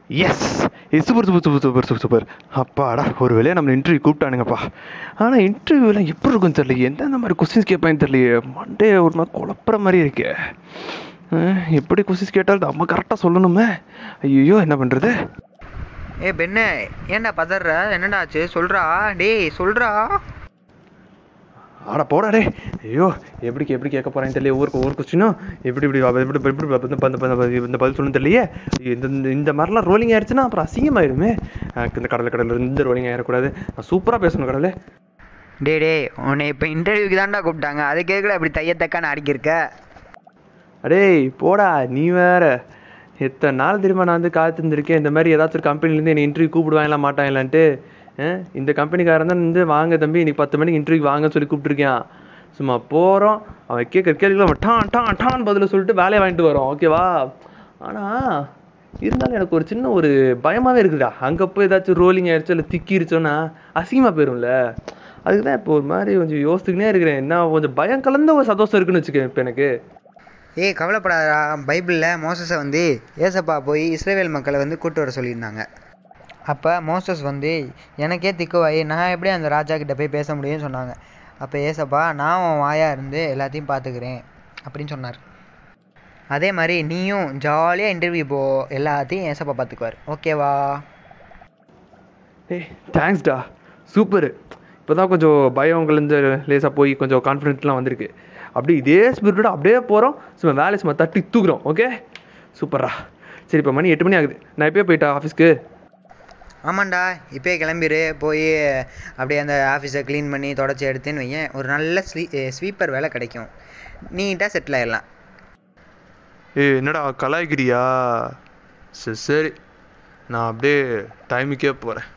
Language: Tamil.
S super super super super super super அப்பாடா ஒரு வேலையை நம்ம இன்டர்வியூ கூப்பிட்டானுங்கப்பா ஆனால் இன்டர்வியூலாம் எப்படி இருக்குன்னு தெரியல எந்தெந்த மாதிரி கொஸ்டின்ஸ் கேட்பான்னு தெரியலையே மண்டே ஒரு மாதிரி குழப்புற மாதிரி இருக்கே அஹ், எப்படி கொஸ்டின்ஸ் கேட்டாலும் நம்ம கரெக்டாக சொல்லணுமே ஐயோ என்ன பண்ணுறது ஏ பெண்ணே ஏன்டா பதற என்னடா ஆச்சு சொல்றா டேய் சொல்றா ஆட போடா டே ஐயோ எப்படி கே- எப்படி கேட்க போறேன்னு தெரியல ஒவ்வொரு ஒவ்வொரு கொஸ்டினும் எப்படி இப்படி எப்படி எப்படி எப்படி வந்து பந்த பந்த இந்த பதில் சொல்லணும் தெரியலையே ஐயோ, இந்த இந்த- இந்த மாதிரிலாம் ரோலிங் ஆயிடுச்சுன்னா அப்புறம் அசிங்கமாயிருமே எனக்கு இந்த கடலை கடலில் இந்த ரோலிங் ஆயிடக்கூடாது நான் சூப்பராக பேசணும் கடலே டேய் டேய் உன்னை இப்போ இன்டர்வியூக்கு தான்டா கூப்பிட்டாங்க அது கேட்கல இப்படி தையத்தக்கான்னு அடிக்கிருக்க அடேய் போடா நீ வேற எத்தனை நாள் தெரியுமா நான் வந்து காத்திருந்திருக்கேன் இந்த மாதிரி ஏதாச்சும் ஒரு கம்பெனிலேருந்து என்னை இன்டர்வியூ கூப்பிடுவாங்களா மாட்டாங்களான்ட்டு அஹ், இந்த கம்பெனிக்காரன் தான் வந்து வாங்க தம்பி இன்னைக்கு பத்து மணிக்கு இன்டர்வியூ வாங்கன்னு சொல்லி கூப்பிட்டுருக்கான் சும்மா போகிறோம் அவன் கேட்குற கேள்விகளை அவன் டான் டான் டான் பதில் சொல்லிட்டு வேலையை வாங்கிட்டு வரோம் ஓகேவா ஆனால் இருந்தாலும் எனக்கு ஒரு சின்ன ஒரு பயமாகவே இருக்குடா அங்கே போய் ஏதாச்சும் ரோலிங் ஆயிடுச்சோ இல்லை திக்கிருச்சோன்னா அசிங்கமாக போயிரும்ல அதுக்கு தான் இப்போ ஒரு மாதிரி கொஞ்சம் யோசிச்சுக்கினே இருக்கிறேன் என்ன கொஞ்சம் பயம் கலந்த ஒரு சந்தோஷம் இருக்குன்னு வச்சுக்கேன் இப்போ எனக்கு ஏய் கவலைப்படாதடா பைபிளில் மோசஸை வந்து ஏசப்பா போய் இஸ்ரேவேல் மக்களை வந்து கூட்டு வர சொல்லியிருந்தாங்க அப்போ மோசஸ் வந்து எனக்கே திக்குவாயி நான் எப்படி அந்த ராஜா கிட்ட போய் பேச முடியும்னு சொன்னாங்க அப்போ ஏசப்பா நான் உன் வாயா இருந்து எல்லாத்தையும் பார்த்துக்கிறேன் அப்படின்னு சொன்னார் அதே மாதிரி நீயும் ஜாலியாக இன்டர்வியூ போ எல்லாத்தையும் ஏசப்பா பார்த்துக்குவார் ஓகேவா ஏய் தேங்க்ஸ்டா சூப்பர் இப்போ தான் கொஞ்சம் பயம் கலந்து லேசாக போய் கொஞ்சம் கான்ஃபிடென்ட்லாம் வந்திருக்கு அப்படியே இதே ஸ்பிரிட்டோட அப்படியே போகிறோம் சும்மா வேலையை சும்மா தட்டி தூக்குறோம் ஓகே சூப்பர்ரா சரி இப்போ மணி எட்டு மணி ஆகுது நான் இப்போயே போயிட்டா ஆஃபீஸ்க்கு ஆமாண்டா இப்போயே கிளம்பிடு போய் அப்படியே அந்த ஆஃபீஸை க்ளீன் பண்ணி தொடச்சி எடுத்துன்னு வையேன் ஒரு நல்ல ஸ்லீ ஸ்வீப்பர் வேலை கிடைக்கும் நீட்டாக செட்டில் ஆயிடலாம் ஏய் என்னடா கலாய்க்கிறியா சரி சரி நான் அப்படியே டைமுக்கே போகிறேன்